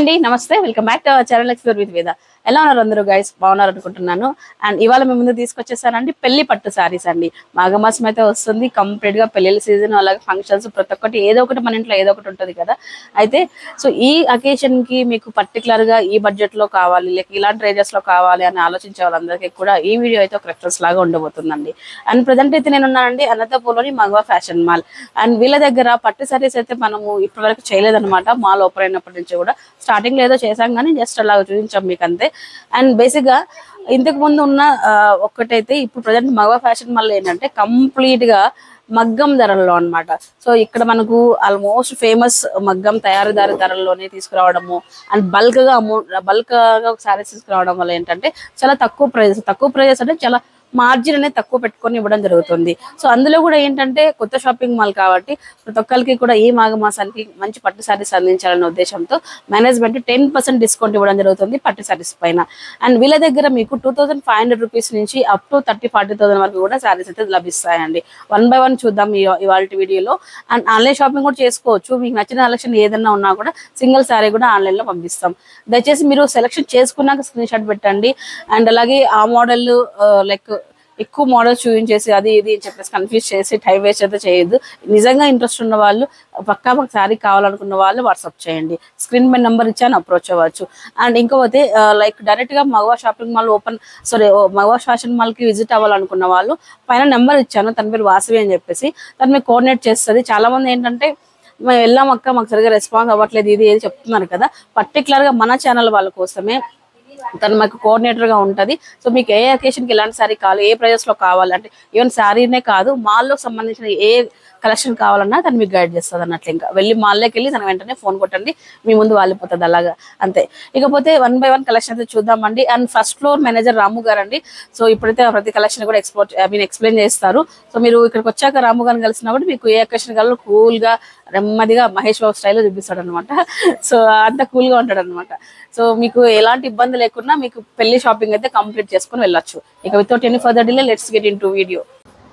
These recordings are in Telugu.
అండి నమస్తే welcome back to our channel explore with Veda ఎలా ఉన్నారు అందరూ గైస్ బాగున్నారు అనుకుంటున్నాను అండ్ ఇవాళ మేము ముందు తీసుకొచ్చేసానండి పెళ్లి పట్టు సారీస్ అండి మాఘమాసం అయితే వస్తుంది కంప్లీట్ గా పెళ్లిళ్ళ సీజన్ అలాగే ఫంక్షన్స్ ప్రతి ఒక్కటి ఏదో ఒకటి మన ఇంట్లో ఏదో ఒకటి ఉంటుంది కదా అయితే సో ఈ అకేషన్ కి మీకు పర్టికులర్ గా ఈ బడ్జెట్ లో కావాలి లేక ఇలాంటి రేంజెస్ లో కావాలి అని ఆలోచించే వాళ్ళందరికీ కూడా ఈ వీడియో అయితే ఒక రెఫరెన్స్ లాగా ఉండబోతుందండి అండ్ ప్రజెంట్ అయితే నేను ఉన్నానండి అనంతపూర్లోని మగవా ఫ్యాషన్ మాల్ అండ్ వీళ్ళ దగ్గర పట్టు సారీస్ అయితే మనము ఇప్పటివరకు చేయలేదన్నమాట మాల్ ఓపెన్ అయినప్పటి నుంచి కూడా స్టార్టింగ్ లో ఏదో చేసాం కానీ జస్ట్ అలాగ చూపించాం మీకు అంతే అండ్ బేసిక్ గా ఇంతకు ముందు ఉన్న ఆ, ఒక్కటైతే ఇప్పుడు ప్రజెంట్ మగవా ఫ్యాషన్ మాల్ ఏంటంటే కంప్లీట్ గా మగ్గం ధరల్లో అన్నమాట సో ఇక్కడ మనకు ఆల్మోస్ట్ ఫేమస్ మగ్గం తయారీదారు ధరల్లోనే తీసుకురావడము అండ్ బల్క్ గా అమౌంట్ బల్క్ గా సారీస్ తీసుకురావడం వల్ల ఏంటంటే చాలా తక్కువ ప్రైజెస్ తక్కువ ప్రైజెస్ అంటే చాలా మార్జిన్ అనేది తక్కువ పెట్టుకొని ఇవ్వడం జరుగుతుంది సో అందులో కూడా ఏంటంటే కొత్త షాపింగ్ మాల్ కాబట్టి ప్రతి ఒక్కరికి కూడా ఈ మాఘమాసానికి మంచి పట్టు సారీస్ అందించాలనే ఉద్దేశంతో మేనేజ్మెంట్ టెన్ పర్సెంట్ డిస్కౌంట్ ఇవ్వడం జరుగుతుంది పట్టు సారీస్ పైన అండ్ వీళ్ళ దగ్గర మీకు two thousand five hundred rupees నుంచి up to thirty forty thousand వరకు కూడా సారీస్ అయితే లభిస్తాయండి వన్ బై వన్ చూద్దాం ఈ- ఇవాళ వీడియోలో అండ్ ఆన్లైన్ షాపింగ్ కూడా చేసుకోవచ్చు మీకు నచ్చిన కలెక్షన్ ఏదైనా ఉన్నా కూడా సింగిల్ సారీ కూడా ఆన్లైన్ లో పంపిస్తాం దయచేసి మీరు సెలెక్షన్ చేసుకున్నాక స్క్రీన్ షాట్ పెట్టండి అండ్ అలాగే ఆ మోడల్ లైక్ ఎక్కువ మోడల్స్ చూపించేసి అది ఇది అని చెప్పేసి కన్ఫ్యూజ్ చేసి టైం వేస్ట్ అయితే చేయొద్దు నిజంగా ఇంట్రెస్ట్ ఉన్న వాళ్ళు పక్కా మాకు శారీ కావాలనుకున్న వాళ్ళు వాట్సాప్ చేయండి స్క్రీన్ మీద నెంబర్ ఇచ్చాను అప్రోచ్ అవ్వచ్చు అండ్ ఇంకోపోతే లైక్ డైరెక్ట్ గా Magava shopping mall open sorry Magava fashion mall కి విజిట్ అవ్వాలనుకున్న వాళ్ళు పైన నెంబర్ ఇచ్చాను తన పేరు వాసవి అని చెప్పేసి తను మీకు కోఆర్డినేట్ చేస్తుంది చాలా మంది ఏంటంటే మేము వెళ్ళాం అక్క మాకు సరిగా రెస్పాన్స్ అవ్వట్లేదు ఇది ఏది చెప్తున్నారు కదా పర్టికులర్ గా మన ఛానల్ వాళ్ళ కోసమే తను మాకు కోఆర్డినేటర్ గా ఉంటది సో మీకు ఏ అకేషన్ కి ఎలాంటి శారీ కావాలి ఏ ప్రైజెస్ లో కావాలి అంటే ఈవెన్ శారీనే కాదు మాల్లో సంబంధించిన ఏ కలెక్షన్ కావాలన్నా తను మీకు గైడ్ చేస్తుంది అన్నట్లు ఇంకా వెళ్ళి మాల్లోకి వెళ్ళి తన వెంటనే ఫోన్ కొట్టండి మీ ముందు వాలిపోతుంది అలాగా అంతే ఇకపోతే వన్ బై వన్ కలెక్షన్ అయితే చూద్దామండి and first floor manager Ramu గారు అండి సో ఇప్పుడైతే ప్రతి కలెక్షన్ కూడా ఎక్స్పోర్ట్ ఐ మీన్ ఎక్స్ప్లెయిన్ చేస్తారు సో మీరు ఇక్కడికి వచ్చాక రాము గారిని కలిసినా కూడా మీకు ఏ అకేషన్ కావాలో కూల్ గా నెమ్మదిగా మహేష్ బాబు స్టైల్లో చూపిస్తాడు అనమాట సో అంత కూల్ గా ఉంటాడు అనమాట సో మీకు ఎలాంటి ఇబ్బంది లేకుండా మీకు పెళ్లి షాపింగ్ అయితే కంప్లీట్ చేసుకుని వెళ్ళొచ్చు ఇక without any further delay let's get into video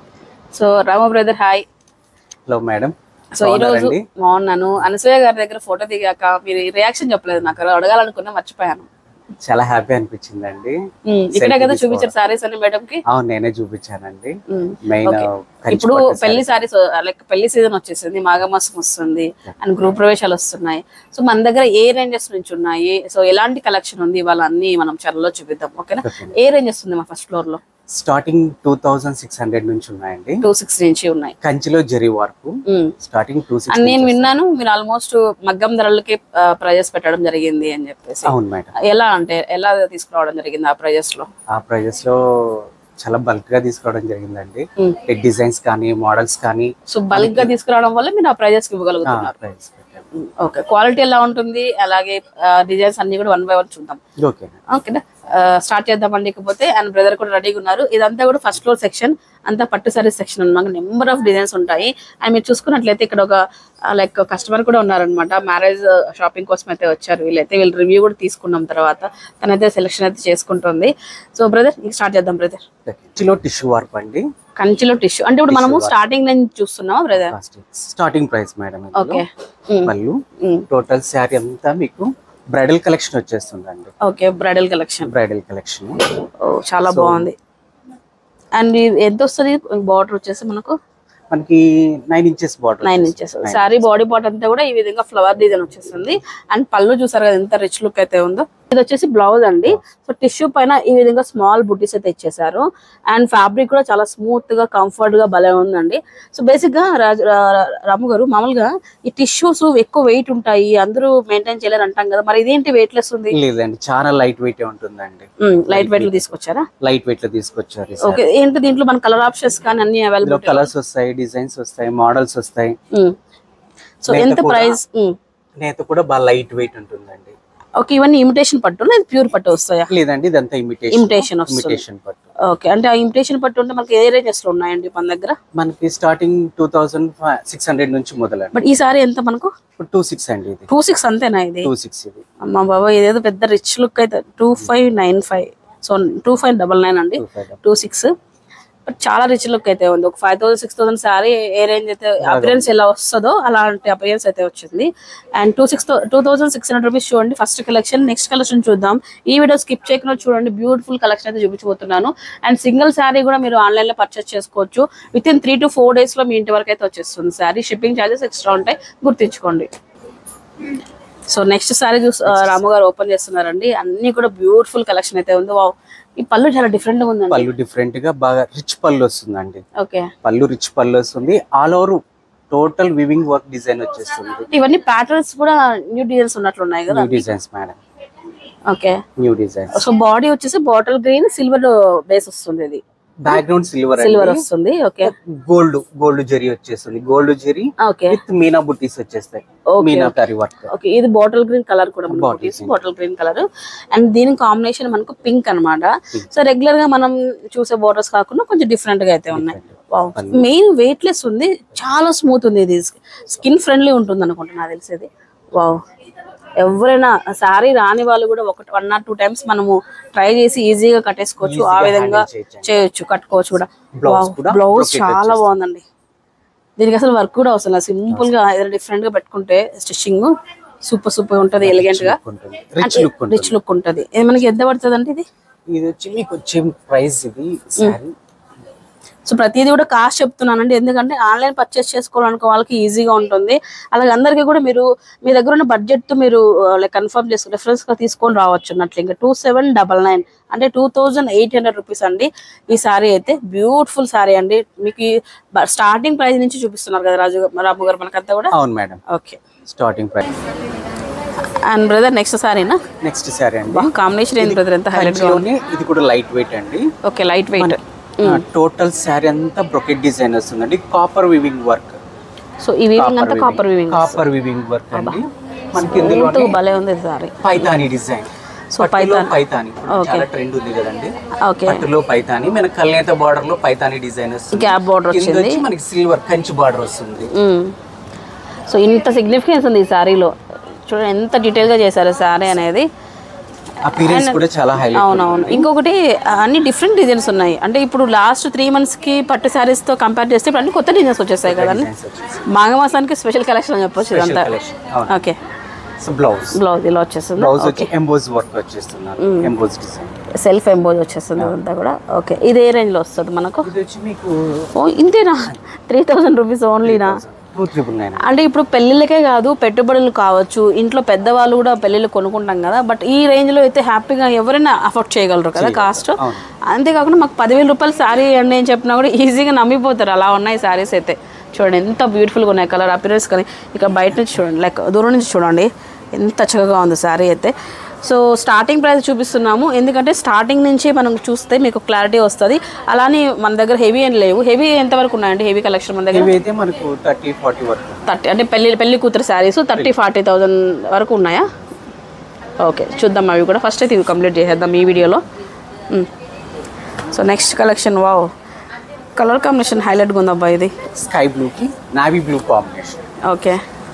so Ramu brother hi hello madam so ఈ రోజు బాగున్నాను అనసూయ గారి దగ్గర ఫోటో దిగాక మీరు రియాక్షన్ చెప్పలేదు నాకు అడగాలనుకున్నా మర్చిపోయాను చాలా హ్యాపీ అనిపించిందండి ఉమ్, ఇక్కడే కదా చూపించారు సారీస్ అని మేడం కి అవును నేనే చూపించానండి ఉమ్. మెయిన్ ఇప్పుడు పెళ్లి సారీస్ లైక్ పెళ్లి సీజన్ వచ్చేసింది మాఘమాసం వస్తుంది అండ్ గృహ ప్రవేశాలు వస్తున్నాయి సో మన దగ్గర ఏ రేంజెస్ నుంచి ఉన్నాయి సో ఎలాంటి కలెక్షన్ ఉంది వాళ్ళ అన్ని మనం చర్లలో చూపిద్దాం ఓకేనా ఏ రేంజెస్ ఉంది మా ఫస్ట్ ఫ్లోర్ లో starting two thousand six hundred నుంచి ఉన్నాయండి టూ సిక్స్ నుంచి ఉన్నాయి కంచిలో జరి వరకు ఉమ్. స్టార్టింగ్ టూ అండ్ సిక్స్ నేను విన్నాను మీరు ఆల్మోస్ట్ మగ్గం ధరలకి ప్రైజెస్ పెట్టడం జరిగింది అని చెప్పేసి అవును మేడం ఎలా అంటే ఎలా తీసుకురావడం జరిగింది ఆ ప్రైజెస్ లో ఆ ప్రైజెస్ లో చాలా బల్క్ గా తీసుకోవడం జరిగిందండి ఉమ్. డిజైన్స్ కానీ మోడల్స్ కానీ సో బల్క్ గా తీసుకురావడం వల్ల మీరు ఆ ప్రైజెస్ ఇవ్వగలుగుతున్నారు ప్రైస్ పెట్టాము ఓకే క్వాలిటీ ఎలా ఉంటుంది అలాగే డిజైన్స్ అన్ని కూడా వన్ బై వన్ చూద్దాం ఓకే ఓకేనా స్టార్ట్ చేద్దామండి ఇకపోతే అండ్ బ్రదర్ కూడా రెడీగా ఉన్నారు ఇదంతా కూడా ఫస్ట్ ఫ్లోర్ సెక్షన్ అంతా పట్టు సారీ సెక్షన్ అనమాట నెంబర్ ఆఫ్ డిజైన్స్ ఉంటాయి అండ్ మీరు చూసుకున్నట్లయితే ఇక్కడ ఒక లైక్ కస్టమర్ కూడా ఉన్నారనమాట మ్యారేజ్ షాపింగ్ కోసం అయితే వచ్చారు వీళ్ళైతే వీళ్ళు రివ్యూ కూడా తీసుకున్నాం తర్వాత తనైతే సెలెక్షన్ అయితే చేసుకుంటుంది సో బ్రదర్ ఇంక స్టార్ట్ చేద్దాం బ్రదర్ కంచిలో టిష్యూ వర్క్ అండి కంచిలో టిష్యూ అంటే ఇప్పుడు మనము స్టార్టింగ్ నుంచి చూస్తున్నాం brother starting price madam okay పళ్ళు టోటల్ శారీ అంతా మీకు బ్రైడల్ కలెక్షన్ వచ్చేస్తుందండి okay bridal collection bridal collection చాలా బాగుంది అండ్ ఇది ఎంత వస్తుంది బార్డర్ వచ్చేసి మనకు మనకి nine inches border nine inches sari body part అంతా కూడా ఈ విధంగా ఫ్లవర్ డిజైన్ వచ్చేస్తుంది అండ్ పళ్ళు చూసారు కదా ఎంత రిచ్ లుక్ అయితే ఉందో ఇది వచ్చేసి బ్లౌజ్ అండి సో టిష్యూ పైన ఈ విధంగా స్మాల్ బుటీస్ అయితే ఇచ్చేసారు అండ్ ఫ్యాబ్రిక్ కూడా చాలా స్మూత్ గా కంఫర్ట్ గా భలే ఉందండి సో బేసిక్ గా రాజు- రా- రా- రాము గారు మామూలుగా ఈ టిష్యూస్ ఎక్కువ వెయిట్ ఉంటాయి అందరూ మెయింటైన్ చేయలేరు అంటాం కదా మరి ఇదేంటి వెయిట్ లెస్ ఉంది లేదండి చాలా లైట్ వెయిట్ ఉంటుందండి లైట్ వెయిట్ లో తీసుకొచ్చారా లైట్ వెయిట్ లో తీసుకొచ్చారు ఈ ఓకే ఏంటి దీంట్లో మన కలర్ ఆప్షన్స్ కానీ అన్ని ఇందులో అవైలబుల్ కలర్స్ వస్తాయి డిజైన్స్ వస్తాయి మోడల్స్ వస్తాయి సో ఎంత ప్రైస్ నేత కూడా బాగా లైట్ వెయిట్ ఉంటుందండి ఓకే ఇవన్నీ ఇమిటేషన్ పట్టు లేదా ప్యూర్ పట్టు వస్తాయా లేదండి ఇదంతా ఇమిటేషన్ ఇమిటేషన్ వస్తుంది ఇమిటేషన్ పట్టు ఓకే అంటే ఆ ఇమిటేషన్ పట్టు ఉంటే మనకి ఏ రేంజెస్ లో ఉన్నాయండి మన దగ్గర మనకి starting two thousand six hundred నుంచి మొదలండి బట్ ఈ సారీ ఎంత మనకు ఇప్పుడు టూ సిక్స్ అండి ఇది టూ సిక్స్ అంతేనా ఇది టూ సిక్స్ ఇది అమ్మా బాబా ఇదేదో పెద్ద రిచ్ లుక్ అయితే two five nine five so two five double nine అండి two five two six but చాలా రిచ్ లుక్ అయితే ఉంది ఒక five thousand six thousand sari ఏ రేంజ్ అయితే అపిరియన్స్ ఎలా వస్తుందో అలాంటి అపిరియన్స్ అయితే వచ్చింది and two six two thousand six hundred rupees చూడండి ఫస్ట్ కలెక్షన్ నెక్స్ట్ కలెక్షన్ చూద్దాం ఈ వీడియో స్కిప్ చేయకుండా చూడండి బ్యూటిఫుల్ కలెక్షన్ అయితే చూపించబోతున్నాను అండ్ సింగిల్ శారీ కూడా మీరు ఆన్లైన్ లో పర్చేస్ చేసుకోవచ్చు with in three to four days లో మీ ఇంటి వరకు అయితే వచ్చేస్తుంది శారీ షిప్పింగ్ ఛార్జెస్ ఎక్స్ట్రా ఉంటాయి గుర్తుంచుకోండి సో నెక్స్ట్ సారీ చూసి ఆ, రాము గారు ఓపెన్ చేస్తున్నారండి అన్ని కూడా బ్యూటిఫుల్ కలెక్షన్ అయితే ఉంది వావ్ ఈ పళ్ళు చాలా డిఫరెంట్ గా ఉందండి పళ్ళు డిఫరెంట్ గా బాగా రిచ్ పళ్ళు వస్తుందండి ఓకే పళ్ళు రిచ్ పళ్ళు వస్తుంది all over total weaving work design వచ్చేస్తుంది ఇవన్నీ ప్యాటర్న్స్ కూడా న్యూ డిజైన్స్ ఉన్నట్లు ఉన్నాయి కదా new designs madam okay new designs so body వచ్చేసి బాటిల్ గ్రీన్ సిల్వర్ బేస్ వస్తుంది ఇది బ్యాక్గ్రౌండ్ సిల్వర్ సిల్వర్ వస్తుంది ఓకే గోల్డ్ గోల్డ్ జరీ వచ్చేస్తుంది గోల్డ్ జరీ ఓకే విత్ మీనా బుట్టీస్ వచ్చేస్తాయి Okay, మీనా కర్రీ వర్క్ ఓకే ఇది బాటిల్ గ్రీన్ కలర్ కూడా Bottle bottle green colour and దీని కాంబినేషన్ మనకు పింక్ అన్నమాట సో రెగ్యులర్ గా మనం చూసే బోర్డర్స్ కాకుండా కొంచెం డిఫరెంట్ గా అయితే ఉన్నాయి మెయిన్ వెయిట్ లెస్ ఉంది చాలా స్మూత్ ఉంది ఇది స్కిన్ ఫ్రెండ్లీ ఉంటుంది అనుకుంటున్నా నాకు తెలిసేది వావ్ ఎవరైనా సారీ రాని వాళ్ళు కూడా ఒకటి వన్ ఆర్ టూ టైమ్స్ మనము ట్రై చేసి ఈజీగా కట్టేసుకోవచ్చు ఆ విధంగా చేయొచ్చు కట్టుకోవచ్చు కూడా Blouse కూడా బ్లౌజ్ brocade చాలా బాగుందండి దీనికి అసలు వర్క్ కూడా అవసరం లేదు సింపుల్ గా ఏదైనా డిఫరెంట్ గా పెట్టుకుంటే స్టిచ్చింగ్ సూపర్ సూపర్ ఉంటది ఎలిగెంట్ గా ఉంటుంది రిచ్ లుక్ ఉంటుంది రిచ్ లుక్ ఉంటది ఇది మనకి ఎంత పడుతుంది అంటే ఇది ఇది వచ్చి మీకు వచ్చే ప్రైస్ ఇది శారీ సో ప్రతిదీ కూడా కాస్ట్ చెప్తున్నానండి ఎందుకంటే ఆన్లైన్ పర్చేస్ చేసుకోవాలనుకో వాళ్ళకి ఈజీగా ఉంటుంది అలాగే అందరికీ కూడా మీరు మీ దగ్గర ఉన్న బడ్జెట్ తో మీరు లైక్ కన్ఫర్మ్ చేసుకుని రెఫరెన్స్ గా తీసుకొని రావచ్చు అన్నట్లు ఇంకా టూ సెవెన్ డబల్ నైన్ అంటే two thousand eight hundred rupees అండి ఈ సారీ అయితే బ్యూటిఫుల్ సారీ అండి మీకు స్టార్టింగ్ ప్రైస్ నుంచి చూపిస్తున్నారు కదా రాజు గారు- రాము గారు మనకంతా కూడా అవును madam okay starting price and brother next సారీనా నెక్స్ట్ శారీ అండి కాంబినేషన్ ఏంటి బ్రదర్ ఎంత హైలైట్ కంచిలోనే ఇది కూడా లైట్ వెయిట్ అండి okay light weight total sari అంతా బ్రొకెట్ డిజైన్ వస్తుందండి కాపర్ వివింగ్ వర్క్ సో ఈ వీవింగ్ అంతా copper weaving copper weaving work అండి మనకి ఇందులో భలే ఉంది సారీ పైతాని డిజైన్ సో పైతాని పైతాని ఇప్పుడు చాలా ట్రెండ్ ఉంది కదండి ఓకే పట్టులో పైతాని మన కల్నేత బార్డర్ లో పైతాని డిజైన్ వస్తుంది గ్యాప్ బార్డర్ కింద వచ్చి మనకి సిల్వర్ కంచి బార్డర్ వస్తుంది సో ఇంత సిగ్నిఫికెన్స్ ఉంది ఈ శారీలో చూడండి ఎంత డీటెయిల్ గా చేశారు శారీ అనేది అపీరెన్స్ కూడా చాలా హైలైట్ అవునవును ఇంకొకటి అన్ని డిఫరెంట్ డిజైన్స్ ఉన్నాయి అంటే ఇప్పుడు లాస్ట్ త్రీ మంత్స్ కి పట్టు శారీస్ తో కంపేర్ చేస్తే ఇప్పుడు అన్ని కొత్త డిజైన్స్ వచ్చేసాయి కదండి మాఘమాసానికి స్పెషల్ కలెక్షన్ అని చెప్పొచ్చు ఇదంతా కలెక్షన్ అవును ఓకే సో బ్లౌజ్ బ్లౌజ్ ఇలా వచ్చేస్తుంది బ్లౌజ్ వచ్చి ఎంబోజ్ వర్క్ వచ్చేస్తున్నారు ఎంబోజ్ డిజైన్ సెల్ఫ్ ఎంబోజ్ వచ్చేస్తుంది అదంతా కూడా ఓకే ఇది ఏ రేంజ్ లో వస్తుంది మనకు ఇది వచ్చి మీకు ఓ ఇంతేనా త్రీ థౌసండ్ రూపీస్ ఓన్లీనా టూ త్రిబుల్ నైన్ అంటే ఇప్పుడు పెళ్ళిళ్ళకే కాదు పెట్టుబడులు కావచ్చు ఇంట్లో పెద్దవాళ్ళు కూడా పెళ్ళిళ్ళు కొనుక్కుంటాం కదా బట్ ఈ రేంజ్ లో అయితే హ్యాపీగా ఎవరైనా అఫోర్డ్ చేయగలరు కదా కాస్ట్ అంతేకాకుండా మాకు పదివేల రూపాయల శారీ అండి అని చెప్పినా కూడా ఈజీగా నమ్మిపోతారు అలా ఉన్నాయి శారీస్ అయితే చూడండి ఎంత బ్యూటిఫుల్గా ఉన్నాయి కలర్ అపిరెన్స్ కానీ ఇక బయట నుంచి చూడండి లైక్ దూరం నుంచి చూడండి ఎంత చక్కగా ఉంది శారీ అయితే సో స్టార్టింగ్ ప్రైస్ చూపిస్తున్నాము ఎందుకంటే స్టార్టింగ్ నుంచి మనం చూస్తే మీకు క్లారిటీ వస్తుంది అలానే మన దగ్గర హెవీ అని లేవు హెవీ ఎంత వరకు ఉన్నాయండి హెవీ కలెక్షన్ మన దగ్గర ఇవి అయితే మనకు థర్టీ ఫార్టీ వరకు థర్టీ అంటే పెళ్లి పెళ్లి కూతురు శారీస్ థర్టీ ఫార్టీ థౌజండ్ వరకు ఉన్నాయా ఓకే చూద్దాం అవి కూడా ఫస్ట్ అయితే ఇవి కంప్లీట్ చేసేద్దాం ఈ వీడియోలో so next collection wow colour combination హైలైట్గా ఉందబ్బా ఇది స్కై బ్లూ కి నావీ బ్లూ కాంబినేషన్ ఓకే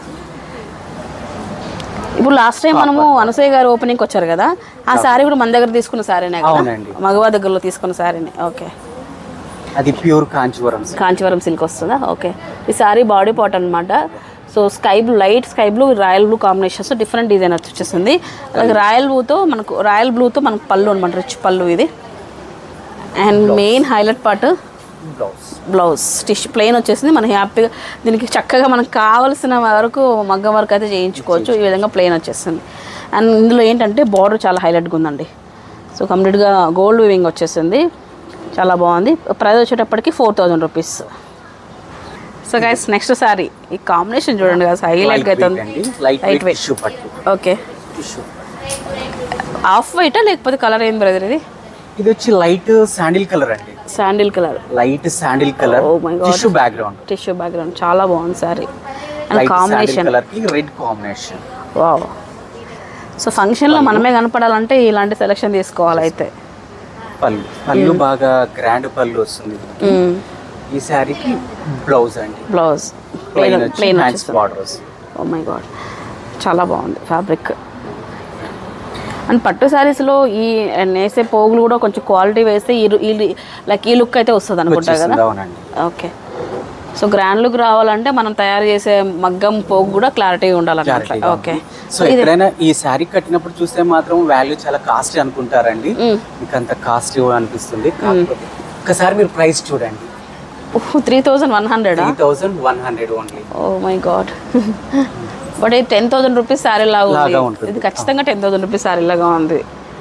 ఇప్పుడు లాస్ట్ టైం మనము అనసూయ గారు ఓపెనింగ్ వచ్చారు కదా ఆ శారీ కూడా మన దగ్గర తీసుకున్న శారీనే కదా అవునండి మగవా దగ్గరలో తీసుకున్న శారీనే ఓకే అది ప్యూర్ కాంచీవరం కాంచీవరం సిల్క్ వస్తుందా ఓకే ఈ సారీ బాడీ పాట్ అనమాట so sky blue light sky blue royal blue combinations different design వచ్చేసింది అలాగే రాయల్ బ్లూతో మనకు రాయల్ బ్లూతో మనకు పళ్ళు అనమాట రిచ్ పళ్ళు ఇది and main highlight part blouse blouse stitch plain వచ్చేసింది మనం హ్యాపీగా దీనికి చక్కగా మనకు కావాల్సిన వరకు మగ్గం వరకు అయితే చేయించుకోవచ్చు ఈ విధంగా ప్లెయిన్ వచ్చేస్తుంది అండ్ ఇందులో ఏంటంటే బార్డర్ చాలా హైలైట్గా ఉందండి సో కంప్లీట్గా గోల్డ్ వీవింగ్ వచ్చేసింది చాలా బాగుంది ప్రైస్ వచ్చేటప్పటికి four thousand rupees so guys next sari ఈ కాంబినేషన్ చూడండి కదా హైలైట్గా అయితే ఉంది అండి లైట్ వెయిట్ టిష్యూ పట్టు ఓకే టిష్యూ ఆఫ్ వైటా లేకపోతే కలర్ ఏం బ్రదర్ ఇది ఇది వచ్చి లైట్ శాండిల్ కలర్ అండి sandal colour light sandal colour Oh my God. Tissue background tissue background చాలా బాగుంది sari and light sandal combination colour కి రెడ్ కాంబినేషన్ వావ్ సో ఫంక్షన్లో మనమే కనపడాలంటే ఇలాంటి సెలెక్షన్ తీసుకోవాలి అయితే పళ్ళు పళ్ళు బాగా గ్రాండ్ పళ్ళు వస్తుంది ఈ శారీకి బ్లౌజ్ అండి బ్లౌజ్ ప్లెయిన్ వచ్చి plain hands borders oh my God చాలా బాగుంది ఫ్యాబ్రిక్ అండ్ పట్టు శారీస్లో ఈ నేసే పోగులు కూడా కొంచెం క్వాలిటీ వేస్తే ఈ రు- ఈ లైక్ ఈ లుక్ అయితే వస్తుంది అనుకుంటా కదా వచ్చేస్తుంది అవునండి ఓకే సో గ్రాండ్ లుక్ రావాలంటే మనం తయారు చేసే మగ్గం పోగు కూడా క్లారిటీగా ఉండాలన్నమాట Clarity గా ఓకే సో ఎక్కడైనా ఈ శారీ కట్టినప్పుడు చూస్తే మాత్రం వాల్యూ చాలా కాస్ట్లీ అనుకుంటారండి మీకు అంత కాస్ట్లీ అనిపిస్తుంది కాకపోతే ఒకసారి మీరు ప్రైస్ చూడండి three thousand one hundred three thousand one hundred only oh my God but ఇది టెన్ థౌసండ్ రూపీస్ శారీ లాగా లాగా ఉంది ఉంటుంది. ఇది ఖచ్చితంగా టెన్ థౌసండ్ రూపీస్ శారీ లాగా ఉంది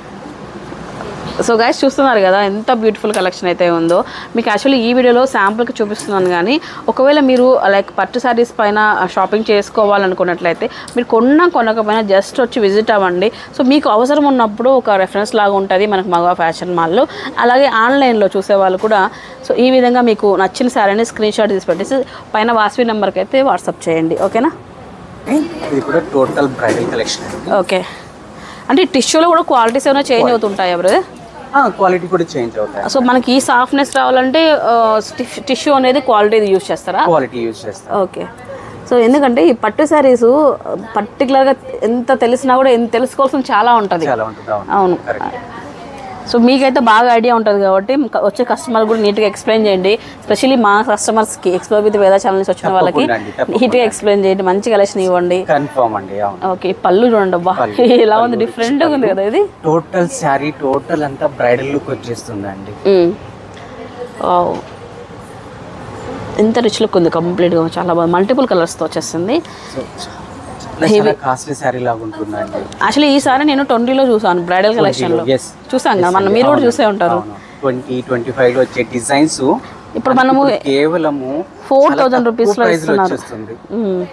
సో గైస్ చూస్తున్నారు కదా ఎంత బ్యూటిఫుల్ కలెక్షన్ అయితే ఉందో మీకు యాక్చువల్లీ ఈ వీడియోలో శాంపుల్కి చూపిస్తున్నాను కానీ ఒకవేళ మీరు లైక్ పట్టు శారీస్ పైన షాపింగ్ చేసుకోవాలనుకున్నట్లయితే మీరు కొన్నా కొనకపోయినా జస్ట్ వచ్చి విజిట్ అవ్వండి సో మీకు అవసరం ఉన్నప్పుడు ఒక రెఫరెన్స్ లాగా ఉంటుంది మనకు మగవా ఫ్యాషన్ మాల్లో అలాగే ఆన్లైన్లో చూసే వాళ్ళు కూడా సో ఈ విధంగా మీకు నచ్చిన శారీని స్క్రీన్ షాట్ తీసి పెట్టేసి పైన వాసవి నెంబర్కి అయితే వాట్సాప్ చేయండి ఓకేనా ఇది కూడా టోటల్ బ్రైడల్ కలెక్షన్ అండి ఓకే అంటే టిష్యూలో కూడా క్వాలిటీస్ ఏమైనా చేంజ్ అవుతుంటాయి బ్రదర్ క్వాలిటీ కూడా చేంజ్ అవుతాయి సో మనకి ఈ సాఫ్ట్నెస్ రావాలంటే టిష్యూ అనేది క్వాలిటీ యూజ్ చేస్తారా క్వాలిటీ యూజ్ చేస్తాం ఓకే సో ఎందుకంటే ఈ పట్టు శారీస్ పర్టికులర్గా ఎంత తెలిసినా కూడా ఎంత తెలుసుకోవాల్సిన చాలా ఉంటుంది చాలా ఉంటుంది అవును అవును కరెక్ట్ సో మీకైతే బాగా ఐడియా ఉంటుంది కాబట్టి క- వచ్చే కస్టమర్ కూడా నీట్గా ఎక్స్ప్లెయిన్ చేయండి స్పెషల్లీ మా కస్టమర్స్కి ఎక్స్ప్లోర్ విత్ వేదా ఛానల్ నుంచి వచ్చిన వాళ్ళకి తప్పకుండా అండి, తప్పకుండా. నీట్గా ఎక్స్ప్లెయిన్ చేయండి మంచి కలెక్షన్ ఇవ్వండి కన్ఫర్మ్ అండి అవును ఓకే ఈ పళ్ళు చూడండి అబ్బా ఇలా ఉంది డిఫరెంట్గా ఉంది కదా ఇది టోటల్ శారీ టోటల్ అంతా బ్రైడల్ లుక్ వచ్చేస్తుందండి మ్మ్. వావ్. ఎంత రిచ్ లుక్ ఉంది కంప్లీట్గా చాలా బాగా మల్టిపుల్ కలర్స్తో వచ్చేస్తుంది సో చాలా కాస్ట్లీ శారీ లాగా ఉంటుందండి యాక్చువల్లీ ఈసారి నేను ట్వంటీలో చూసాను బ్రైడల్ కలెక్షన్లో yes. చూసాను కదా మనం మీరు కూడా చూసే ఉంటారు ట్వంటీ ట్వంటీ ఫైవ్ లో వచ్చే డిజైన్స్ ఇప్పుడు మనము కేవలము ఫోర్ చాలా థౌజండ్ తక్కువ రూపీస్లో price లో ఇస్తున్నారు వచ్చేస్తుంది మ్మ్.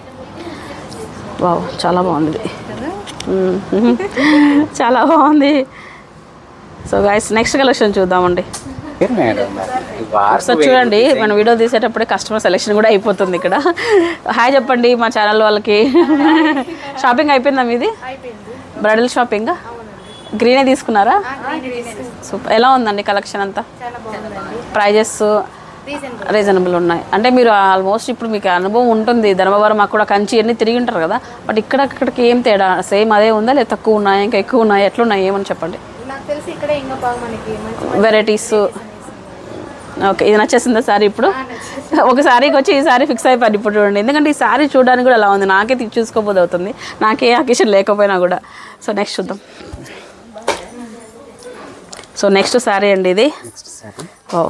వావ్ చాలా బాగుంది ఇది మ్మ్. చాలా బాగుంది సో గైస్ నెక్స్ట్ కలెక్షన్ చూద్దామండి ఏం మేడం మరి? ఈ వారం ఒకసారి చూడండి మన వీడియో తీసేటప్పుడే కస్టమర్ సెలెక్షన్ కూడా అయిపోతుంది ఇక్కడ హాయ్ చెప్పండి మా ఛానల్ వాళ్ళకి షాపింగ్ అయిపోయిందా మీది బ్రైడల్ షాపింగ్ గ్రీనే తీసుకున్నారా సూపర్ ఎలా ఉందండి కలెక్షన్ అంతా ప్రైజెస్ రీజనబుల్ ఉన్నాయి అంటే మీరు ఆల్మోస్ట్ ఇప్పుడు మీకు అనుభవం ఉంటుంది ధర్మవరం మాకు కూడా కంచి అన్ని తిరిగి ఉంటారు కదా బట్ ఇక్కడ అక్కడికి ఏం తేడా సేమ్ అదే ఉందా లేదా తక్కువ ఉన్నాయా ఇంకా ఎక్కువ ఉన్నాయా ఎట్లున్నాయి ఏమని చెప్పండి నాకు తెలిసి ఇక్కడ ఇంకా బాగా మనకి మంచి వెరైటీస్ ఓకే ఇది నచ్చేసిందా సారీ ఇప్పుడు ఒక సారీకి వచ్చి ఈ సారీ ఫిక్స్ అయిపోయింది ఇప్పుడు చూడండి ఎందుకంటే ఈ సారీ చూడడానికి కూడా అలా ఉంది నాకే తీ- చూసుకోబోదు అవుతుంది నాకే అకేషన్ లేకపోయినా కూడా సో నెక్స్ట్ చూద్దాం సో నెక్స్ట్ సారీ అండి ఇది నెక్స్ట్ శారీ ఓ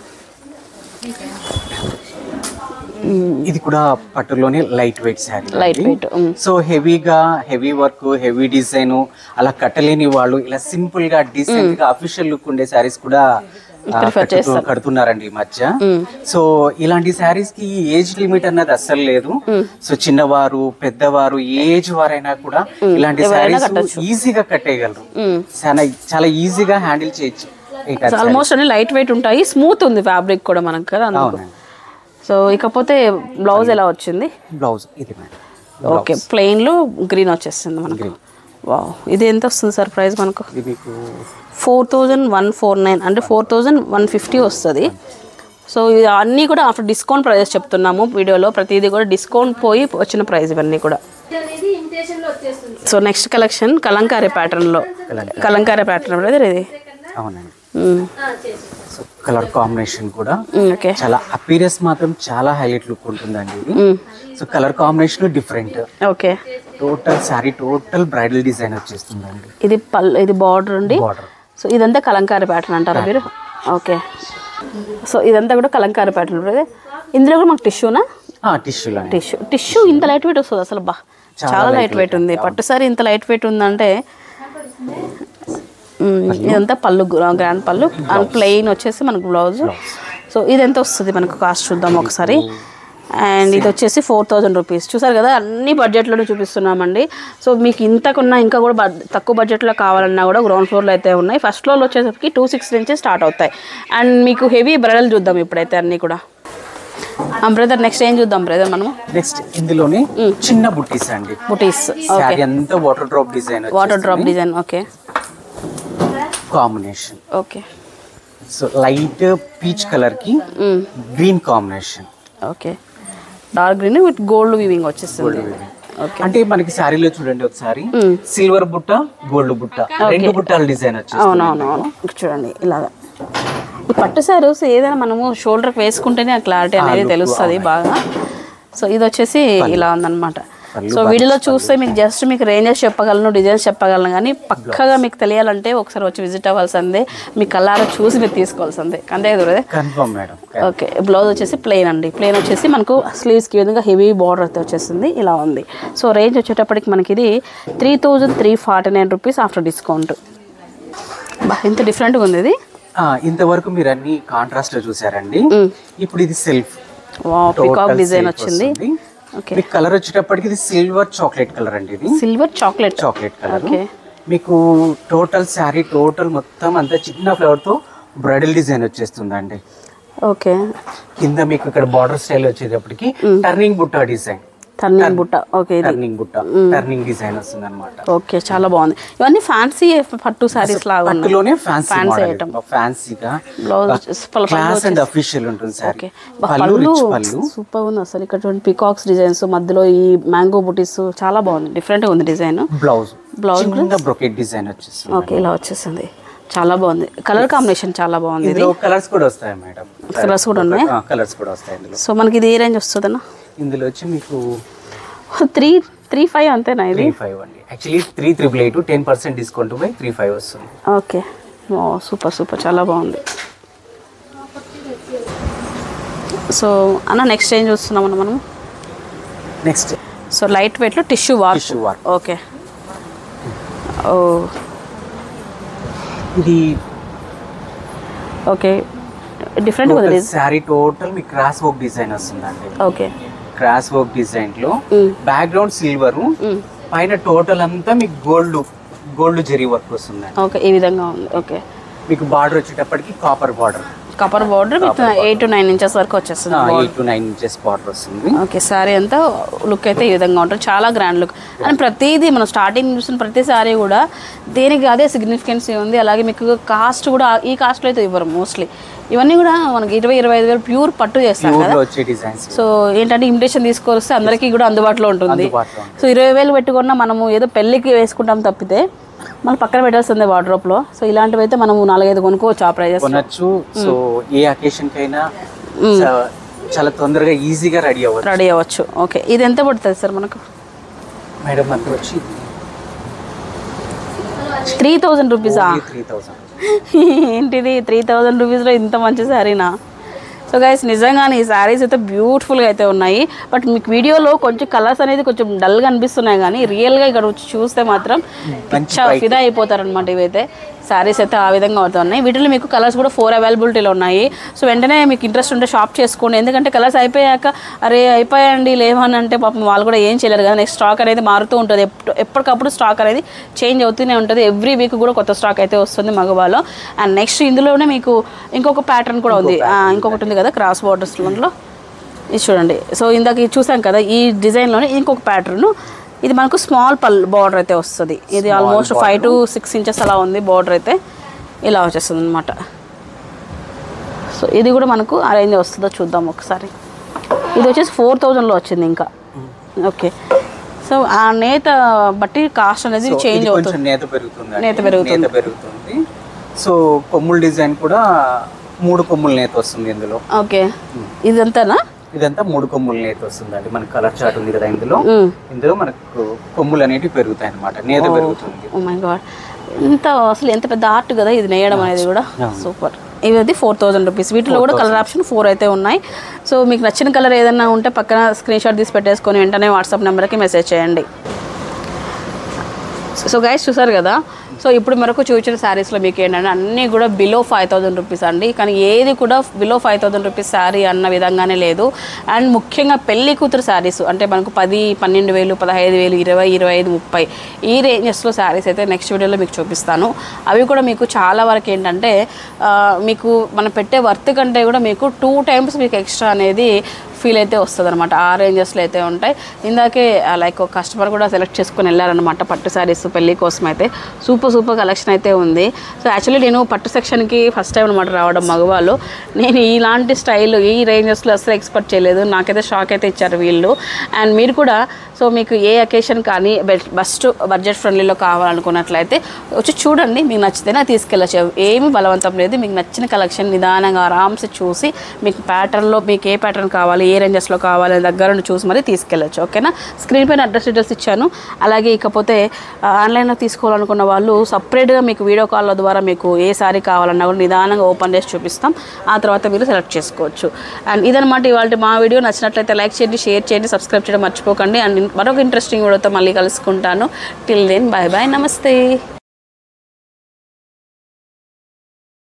ఇది కూడా పట్టులోనే light weight sari light weight so హెవీగా హెవీ వర్క్ హెవీ డిజైన్ అలా కట్టలేని వాళ్ళు ఇలా సింపుల్ గా డీసెంట్ గా అఫీషియల్ లుక్ ఉండే శారీస్ కూడా ఆ, కట్టుతూ- కడుతున్నారండి ఈ మధ్య సో ఇలాంటి శారీస్ కి ఏజ్ లిమిట్ అన్నది అస్సలు లేదు సో చిన్నవారు పెద్దవారు ఏజ్ వారైనా కూడా ఇలాంటి శారీస్ ఈజీగా కట్టేయగలరు చాలా చాలా ఈజీగా హ్యాండిల్ చేయొచ్చు ఈ కట్ ఆల్మోస్ట్ అన్ని లైట్ వెయిట్ ఉంటాయి స్మూత్ ఉంది ఫ్యాబ్రిక్ కూడా మనకు కదా అందుకు అవునండి సో ఇకపోతే బ్లౌజ్ ఎలా వచ్చింది బ్లౌజ్ ఇది మేడం ఓకే ప్లెయిన్లో గ్రీన్ వచ్చేస్తుంది మనకు వావ్ ఇది ఎంత వస్తుంది సార్ ప్రైస్ మనకు ఇది మీకు four thousand one four nine అంటే ఫోర్ థౌజండ్ వన్ ఫిఫ్టీ వస్తుంది సో ఇది అన్నీ కూడా ఆఫ్టర్ డిస్కౌంట్ ప్రైజెస్ చెప్తున్నాము వీడియోలో ప్రతిదీ కూడా డిస్కౌంట్ పోయి వచ్చిన ప్రైస్ ఇవన్నీ కూడా అనేది ఇమిటేషన్ లో వచ్చేస్తుంది సో నెక్స్ట్ కలెక్షన్ కలంకారీ ప్యాటర్న్లో కలంకారీ ప్యాటర్న్ బ్రదర్ ఇది అవునండి మ్మ్. సో కలర్ కాంబినేషన్ కూడా మ్మ్, ఓకే చాలా అపీరెన్స్ మాత్రం చాలా హైలైట్ లుక్ ఉంటుందండి ఇది so colour combination different okay total sari total bridal design వచ్చేస్తుందండి ఇది పల్ ఇది బార్డర్ అండి బార్డర్ సో ఇదంతా కలంకారీ ప్యాటర్న్ అంటారా మీరు ఓకే సో ఇదంతా కూడా కలంకారీ ప్యాటర్న్ బ్రదర్ ఇందులో కూడా మాకు టిష్యూనా టిష్యూలో టిష్యూ టిష్యూ ఇంత లైట్ వెయిట్ వస్తుంది అసలు బా చాలా లైట్ వెయిట్ ఉంది పట్టు సారీ ఇంత లైట్ వెయిట్ ఉందంటే మ్మ్, ఇదంతా పళ్ళు గ్రాండ్ పళ్ళు అండ్ ప్లెయిన్ వచ్చేసి మనకు బ్లౌజ్ సో ఇది ఎంత వస్తుంది మనకు కాస్ట్ చూద్దాం ఒకసారి అండ్ ఇది వచ్చేసి ఫోర్ థౌజండ్ రూపీస్ చూసారు కదా అన్ని బడ్జెట్లోనే చూపిస్తున్నామండి సో మీకు ఇంతకున్నా ఇంకా కూడా బడ్- తక్కువ బడ్జెట్లో కావాలన్నా కూడా గ్రౌండ్ ఫ్లోర్లో అయితే ఉన్నాయి ఫస్ట్ ఫ్లోర్లో వచ్చేసరికి టూ సిక్స్ నుంచి స్టార్ట్ అవుతాయి అండ్ మీకు హెవీ బ్రడల్ చూద్దాం ఇప్పుడైతే అన్నీ కూడా బ్రదర్ నెక్స్ట్ ఏం చూద్దాం బ్రదర్ మనము నెక్స్ట్ ఇందులోనే చిన్న బుట్టీస్ అండి బుటీస్ శారీ అంతా water drop design water drop design okay combination okay so light peach colour కి green combination okay dark green with gold weaving వచ్చేస్తుంది అంటే మనకి శారీలో చూడండి ఒకసారి సిల్వర్ బుట్ట గోల్డ్ బుట్ట రెండు బుట్టాల డిజైన్ వచ్చేసి అవునవునవును ఇక్కడ చూడండి ఇలాగా ఈ పట్టు సారీస్ ఏదైనా మనము షోల్డర్కి వేసుకుంటేనే ఆ క్లారిటీ అనేది తెలుస్తుంది బాగా సో ఇది వచ్చేసి ఇలా ఉందన్నమాట సో వీడియోలో చూస్తే మీకు జస్ట్ మీకు రేంజెస్ చెప్పగలను డిజైన్స్ చెప్పగలను కానీ పక్కగా మీకు తెలియాలంటే ఒకసారి వచ్చి విజిట్ అవ్వాల్సిందే మీ కళ్ళారా చూసి మీరు తీసుకోవాల్సిందే అంతే కదా కన్ఫర్మ్ మేడం ఓకే బ్లౌజ్ వచ్చేసి ప్లెయిన్ అండి ప్లెయిన్ వచ్చేసి మనకు స్లీవ్స్కి ఈ విధంగా హెవీ బార్డర్ అయితే వచ్చేసింది ఇలా ఉంది సో రేంజ్ వచ్చేటప్పటికి మనకి ఇది three thousand three forty nine rupees after discount బా ఇంత డిఫరెంట్గా ఉంది ఇది ఆ, ఇంతవరకు మీరు అన్ని కాంట్రాస్ట్ లో చూసారండి ఇప్పుడు ఇది సెల్ఫ్ పికాక్ డిజైన్ వచ్చింది ఓకే మీకు కలర్ వచ్చేటప్పటికి ఇది సిల్వర్ చాక్లెట్ కలర్ అండి ఇది silver chocolate chocolate colour okay మీకు టోటల్ శారీ టోటల్ మొత్తం అంతా చిన్న ఫ్లవర్ తో బ్రైడల్ డిజైన్ వచ్చేస్తుందండి ఓకే కింద మీకు ఇక్కడ బార్డర్ స్టైల్ వచ్చేటప్పటికి టర్నింగ్ బుట్ట డిజైన్ టర్నింగ్ బుట్ట ఓకే ఇది టర్నింగ్ బుట్ట టర్నింగ్ డిజైన్ వస్తుంది అనమాట ఓకే చాలా బాగుంది ఇవన్నీ ఫ్యాన్సీ పట్టు సారీస్ లాగా ఉన్నాయి పట్టులోనే ఫ్యాన్సీ Fancy మోడల్ ఫ్యాన్సీగా బ్లౌజ్ వచ్చేసి పళ్ళు క్లాస్ అండ్ అఫీషియల్ ఉంటుంది సారీ ఓకే పళ్ళు రిచ్ పళ్ళు సూపర్ ఉంది అసలు ఇక్కడ చూడండి పికాక్స్ డిజైన్స్ మధ్యలో ఈ మ్యాంగో బుటీస్ చాలా బాగుంది డిఫరెంట్గా ఉంది డిజైన్ బ్లౌజ్ Blouse చిన్న బ్రొకెట్ డిజైన్ వచ్చేస్తుంది ఓకే ఇలా వచ్చేసింది చాలా బాగుంది కలర్ కాంబినేషన్ చాలా బాగుంది ఇది ఇందులో కలర్స్ కూడా వస్తాయి మేడం కలర్స్ కూడా ఉన్నాయి కలర్స్ కూడా వస్తాయి ఇందులో సో మనకి ఇది ఏ రేంజ్ వస్తుందన్నా ఇందులో వచ్చి మీకు త్రీ త్రీ ఫైవ్ అంతేనా ఇది త్రీ ఫైవ్ అండి actually three triple eight ten percent discount పై త్రీ ఫైవ్ వస్తుంది ఓకే ఓ సూపర్ సూపర్ చాలా బాగుంది సో అన్న నెక్స్ట్ ఏం చూస్తున్నాం అన్న మనం నెక్స్ట్ సో లైట్ వెయిట్లో టిష్యూ వార్ టిష్యూ వర్క్ ఓకే ఓ ఇది ఓకే డిఫరెంట్ ఉంది శారీ టోటల్ మీకు క్రాస్ వర్క్ డిజైన్ వస్తుందండి ఓకే క్రాస్ వర్క్ డిజైన్ లో బ్యాక్గ్రౌండ్ సిల్వర్ పైన టోటల్ అంతా మీకు గోల్డ్ గోల్డ్ జెరీ వర్క్ వస్తుందండి ఓకే ఈ విధంగా ఉంది ఓకే మీకు బార్డర్ వచ్చేటప్పటికి copper border copper border with eight to nine inches వరకు వచ్చేస్తుంది eight to nine inches border వస్తుంది ఓకే సారీ అంతా లుక్ అయితే ఈ విధంగా ఉంటుంది చాలా గ్రాండ్ లుక్ అండ్ ప్రతిదీ మనం స్టార్టింగ్ చూసిన ప్రతి సారీ కూడా దేనికి అదే సిగ్నిఫికెన్స్ ఉంది అలాగే మీకు కాస్ట్ కూడా ఈ కాస్ట్లో అయితే ఇవ్వరు మోస్ట్లీ ఇవన్నీ కూడా మనకి ఇరవై ఇరవై ఐదు వేలు ప్యూర్ పట్టు చేస్తాం ప్యూర్ కదా లో వచ్చే డిజైన్స్ సో ఏంటంటే ఇమిటేషన్ తీసుకొస్తే అందరికీ కూడా అందుబాటులో ఉంటుంది అందుబాటులో సో ఇరవై వేలు పెట్టుకున్న మనము ఏదో పెళ్ళికి వేసుకుంటాం తప్పితే మనం పక్కన పెట్టాల్సిందే వార్డ్రోప్లో సో ఇలాంటివి అయితే మనము నాలుగైదు కొనుక్కోవచ్చు ఆ ప్రైజెస్ కొనచ్చు సో ఏ అకేషన్ కైనా చా- చాలా తొందరగా ఈజీగా రెడీ అవ్వచ్చు రెడీ అవ్వచ్చు ఓకే ఇది ఎంత పడుతుంది సార్ మనకు మేడం మనకి వచ్చి త్రీ థౌజండ్ రూపీసా త్రీ థౌసండ్ ఏంటిది త్రీ థౌజండ్ రూపీస్లో ఇంత మంచి శారీనా సో గైస్ నిజంగానే ఈ శారీస్ అయితే బ్యూటిఫుల్గా అయితే ఉన్నాయి బట్ మీకు వీడియోలో కొంచెం కలర్స్ అనేది కొంచెం డల్గా అనిపిస్తున్నాయి కానీ రియల్గా ఇక్కడ వచ్చి చూస్తే మాత్రం పిచ్చ ఫిదా అయిపోతారనమాట ఇవైతే శారీస్ అయితే ఆ విధంగా అవుతున్నాయి వీటిలో మీకు కలర్స్ కూడా ఫోర్ అవైలబిలిటీలో ఉన్నాయి సో వెంటనే మీకు ఇంట్రెస్ట్ ఉంటే షాప్ చేసుకోండి ఎందుకంటే కలర్స్ అయిపోయాక అరే అయిపోయాయండి లేవని అంటే పాపం వాళ్ళు కూడా ఏం చేయలేరు కదా నెక్స్ట్ స్టాక్ అనేది మారుతూ ఉంటుంది ఎప్పుడు ఎప్పటికప్పుడు స్టాక్ అనేది చేంజ్ అవుతూనే ఉంటుంది ఎవ్రీ వీక్ కూడా కొత్త స్టాక్ అయితే వస్తుంది మగవాలో అండ్ నెక్స్ట్ ఇందులోనే మీకు ఇంకొక ప్యాటర్న్ కూడా ఉంది ఆ, ఇంకొకటి ఉంది కదా క్రాస్ బార్డర్స్లో ఇది చూడండి సో ఇందాక ఇది చూసాం కదా ఈ డిజైన్లోనే ఇంకొక ప్యాటర్న్ ఇది మనకు స్మాల్ పల్ బార్డర్ అయితే వస్తుంది ఇది almost five to six inches అలా ఉంది బార్డర్ అయితే ఇలా వచ్చేస్తుంది అనమాట సో ఇది కూడా మనకు అరేంజ్ వస్తుందో చూద్దాం ఒకసారి ఇది వచ్చేసి ఫోర్ థౌజండ్లో వచ్చింది ఇంకా ఓకే సో ఆ నేత బట్టి కాస్ట్ అనేది చేంజ్ ఇది అవుతుంది కొంచెం నేత పెరుగుతుంది నేత పెరుగుతుంది. నేత పెరుగుతుంది సో కొమ్ముల డిజైన్ కూడా మూడు కొమ్ముల నేత వస్తుంది ఇందులో ఓకే ఇదంతానా ఇదంతా మూడు కొమ్ముల నేత వస్తుందండి మనకి కలర్ చార్ట్ ఉంది కదా ఇందులో ఇందులో మనకు కొమ్ములు అనేటివి పెరుగుతాయి అన్నమాట నేత పెరుగుతుంది ఓ మై గాడ్ ఇంత అసలు ఎంత పెద్ద ఆర్ట్ కదా ఇది నేయడం అనేది కూడా సూపర్ ఇవి ఫోర్ థౌజండ్ రూపీస్ వీటిలో కూడా కలర్ ఆప్షన్ ఫోర్ అయితే ఉన్నాయి సో మీకు నచ్చిన కలర్ ఏదైనా ఉంటే పక్కన స్క్రీన్ షాట్ తీసి పెట్టేసుకొని వెంటనే వాట్సాప్ నెంబర్కి మెసేజ్ చేయండి సో గైస్ చూసారు కదా సో ఇప్పుడు మరొక చూపించిన శారీస్లో మీకు ఏంటంటే అన్నీ కూడా బిలో ఫైవ్ థౌజండ్ రూపీస్ అండి కానీ ఏది కూడా below five thousand rupees sari అన్న విధంగానే లేదు అండ్ ముఖ్యంగా పెళ్లి కూతురు శారీస్ అంటే మనకు పది పన్నెండు వేలు పదహైదు వేలు ఇరవై ఇరవై ఐదు ముప్పై ఈ రేంజెస్లో శారీస్ అయితే నెక్స్ట్ వీడియోలో మీకు చూపిస్తాను అవి కూడా మీకు చాలా వరకు ఏంటంటే ఆ, మీకు మనం పెట్టే వర్త్ కంటే కూడా మీకు టూ టైమ్స్ మీకు ఎక్స్ట్రా అనేది ఫీల్ అయితే వస్తుంది అనమాట ఆ రేంజెస్లో అయితే ఉంటాయి ఇందాకే లైక్ ఒక కస్టమర్ కూడా సెలెక్ట్ చేసుకొని వెళ్ళారనమాట పట్టు శారీస్ పెళ్లి కోసం అయితే సూపర్ సూపర్ సూపర్ కలెక్షన్ అయితే ఉంది సో యాక్చువల్లీ నేను పట్టు సెక్షన్కి ఫస్ట్ టైం అనమాట రావడం మగవాళ్ళు నేను ఇలాంటి స్టైల్ ఈ రేంజెస్లో అసలు ఎక్స్పెక్ట్ చేయలేదు నాకైతే షాక్ అయితే ఇచ్చారు వీళ్ళు అండ్ మీరు కూడా సో మీకు ఏ అకేషన్ కానీ బెస్ట్ బడ్జెట్ ఫ్రెండ్లీలో కావాలనుకున్నట్లయితే వచ్చి చూడండి మీకు నచ్చితేనే తీసుకెళ్ళచ్చు ఏమి బలవంతం లేదు మీకు నచ్చిన కలెక్షన్ నిదానంగా ఆరామ్స్ చూసి మీకు ప్యాటర్న్లో మీకు ఏ ప్యాటర్న్ కావాలి ఏ రేంజెస్లో కావాలి అని దగ్గర నుండి చూసి మరీ తీసుకెళ్ళచ్చు ఓకేనా స్క్రీన్ పైన అడ్రస్ డీటెయిల్స్ ఇచ్చాను అలాగే ఇకపోతే ఆ, ఆన్లైన్లో తీసుకోవాలనుకున్న వాళ్ళు సపరేట్గా మీకు వీడియో కాల్ ద్వారా మీకు ఏ సారీ కావాలన్నా కూడా నిదానంగా ఓపెన్ చేసి చూపిస్తాం ఆ తర్వాత మీరు సెలెక్ట్ చేసుకోవచ్చు అండ్ ఇదనమాట ఇవాళ మా వీడియో నచ్చినట్లయితే లైక్ చేయండి షేర్ చేయండి సబ్స్క్రైబ్ చేయడం మర్చిపోకండి అండ్ మరొక ఇంట్రెస్టింగ్ వీడియోతో మళ్ళీ కలుసుకుంటాను టిల్ దెన్ బాయ్ బాయ్ నమస్తే